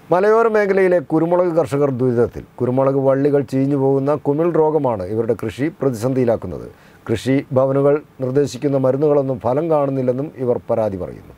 മലയോര മേഖലയിലെ കുരുമുളക് കർഷകർ ദുരിതത്തിൽ കുരുമുളക് വള്ളികൾ ചീഞ്ഞു പോകുന്ന കുമിൾ രോഗമാണ് ഇവരുടെ കൃഷി പ്രതിസന്ധിയിലാക്കുന്നത് കൃഷി ഭവനുകൾ നിർദ്ദേശിക്കുന്ന മരുന്നുകളൊന്നും ഫലം കാണുന്നില്ലെന്നും ഇവർ പരാതി പറയുന്നു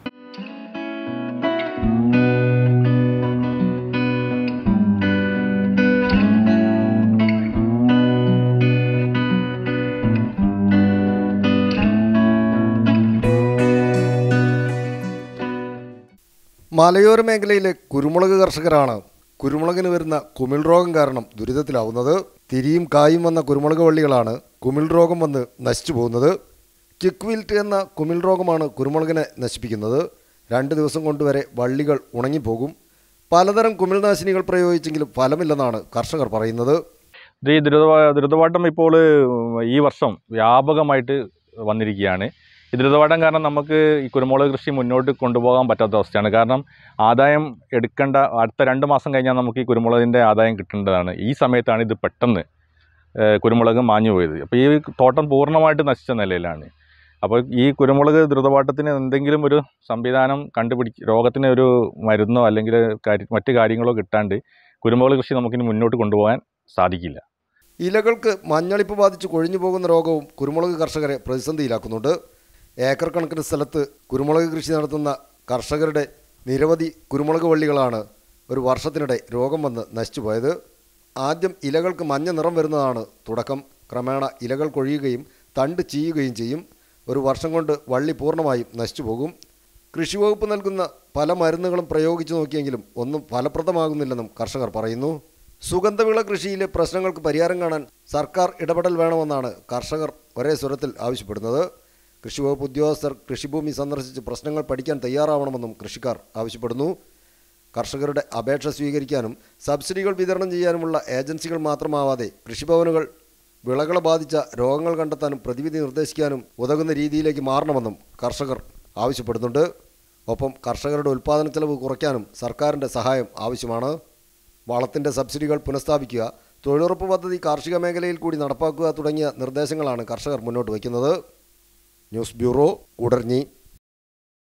മലയോര മേഖലയിലെ കുരുമുളക് കർഷകരാണ് കുരുമുളകിന് വരുന്ന കുമിൾ രോഗം കാരണം ദുരിതത്തിലാവുന്നത് തിരിയും കായും വന്ന കുരുമുളക് വള്ളികളാണ് കുമിൾ രോഗം വന്ന് നശിച്ചു പോകുന്നത് കിക്വിൽറ്റ് എന്ന കുമിൾ രോഗമാണ് കുരുമുളകിനെ നശിപ്പിക്കുന്നത് രണ്ട് ദിവസം കൊണ്ടുവരെ വള്ളികൾ ഉണങ്ങിപ്പോകും പലതരം കുമിൾനാശിനികൾ പ്രയോഗിച്ചെങ്കിലും ഫലമില്ലെന്നാണ് കർഷകർ പറയുന്നത് ഇത് ഈ ദുരിത ദുരിതവാട്ടം ഇപ്പോൾ ഈ വർഷം വ്യാപകമായിട്ട് വന്നിരിക്കുകയാണ് ഈ ദുരിതവാട്ടം കാരണം നമുക്ക് ഈ കുരുമുളക് കൃഷി മുന്നോട്ട് കൊണ്ടുപോകാൻ പറ്റാത്ത അവസ്ഥയാണ് കാരണം ആദായം എടുക്കേണ്ട അടുത്ത രണ്ട് മാസം കഴിഞ്ഞാൽ നമുക്ക് ഈ കുരുമുളകിൻ്റെ ആദായം കിട്ടേണ്ടതാണ് ഈ സമയത്താണ് ഇത് പെട്ടെന്ന് ഏഹ്, കുരുമുളക് മാഞ്ഞു പോയത് അപ്പോൾ ഈ തോട്ടം പൂർണ്ണമായിട്ട് നശിച്ച നിലയിലാണ് അപ്പോൾ ഈ കുരുമുളക് ദ്രുതപാട്ടത്തിന് എന്തെങ്കിലും ഒരു സംവിധാനം കണ്ടുപിടി രോഗത്തിന് ഒരു മരുന്നോ അല്ലെങ്കിൽ കാര്യ മറ്റു കാര്യങ്ങളോ കിട്ടാണ്ട് കുരുമുളക് കൃഷി നമുക്കിനി മുന്നോട്ട് കൊണ്ടുപോകാൻ സാധിക്കില്ല ഇലകൾക്ക് മഞ്ഞളിപ്പ് ബാധിച്ച് കൊഴിഞ്ഞു പോകുന്ന രോഗവും കുരുമുളക് കർഷകരെ പ്രതിസന്ധിയിലാക്കുന്നുണ്ട് ഏക്കർ കണക്കിന് സ്ഥലത്ത് കുരുമുളക് കൃഷി നടത്തുന്ന കർഷകരുടെ നിരവധി കുരുമുളക് വള്ളികളാണ് ഒരു വർഷത്തിനിടെ രോഗം വന്ന് നശിച്ചു പോയത് ആദ്യം ഇലകൾക്ക് മഞ്ഞ നിറം വരുന്നതാണ് തുടക്കം ക്രമേണ ഇലകൾ കൊഴിയുകയും തണ്ട് ചീയുകയും ചെയ്യും ഒരു വർഷം കൊണ്ട് വള്ളി പൂർണ്ണമായും നശിച്ചു പോകും കൃഷി വകുപ്പ് നൽകുന്ന പല മരുന്നുകളും പ്രയോഗിച്ചു നോക്കിയെങ്കിലും ഒന്നും ഫലപ്രദമാകുന്നില്ലെന്നും കർഷകർ പറയുന്നു സുഗന്ധവിള കൃഷിയിലെ പ്രശ്നങ്ങൾക്ക് പരിഹാരം കാണാൻ സർക്കാർ ഇടപെടൽ വേണമെന്നാണ് കർഷകർ ഒരേ സ്വരത്തിൽ ആവശ്യപ്പെടുന്നത് കൃഷിവകുപ്പ് ഉദ്യോഗസ്ഥർ കൃഷിഭൂമി സന്ദർശിച്ച് പ്രശ്നങ്ങൾ പഠിക്കാൻ തയ്യാറാവണമെന്നും കൃഷിക്കാർ ആവശ്യപ്പെടുന്നു കർഷകരുടെ അപേക്ഷ സ്വീകരിക്കാനും സബ്സിഡികൾ വിതരണം ചെയ്യാനുമുള്ള ഏജൻസികൾ മാത്രമാവാതെ കൃഷിഭവനുകൾ വിളകളെ ബാധിച്ച രോഗങ്ങൾ കണ്ടെത്താനും പ്രതിവിധി നിർദ്ദേശിക്കാനും ഉതകുന്ന രീതിയിലേക്ക് മാറണമെന്നും കർഷകർ ആവശ്യപ്പെടുന്നുണ്ട് ഒപ്പം കർഷകരുടെ ഉൽപ്പാദന ചെലവ് കുറയ്ക്കാനും സർക്കാരിൻ്റെ സഹായം ആവശ്യമാണ് വളത്തിൻ്റെ സബ്സിഡികൾ പുനഃസ്ഥാപിക്കുക തൊഴിലുറപ്പ് പദ്ധതി കാർഷിക മേഖലയിൽ കൂടി നടപ്പാക്കുക തുടങ്ങിയ നിർദ്ദേശങ്ങളാണ് കർഷകർ മുന്നോട്ട് വയ്ക്കുന്നത് ന്യൂസ് ബ്യൂറോ ഉടർഞ്ഞി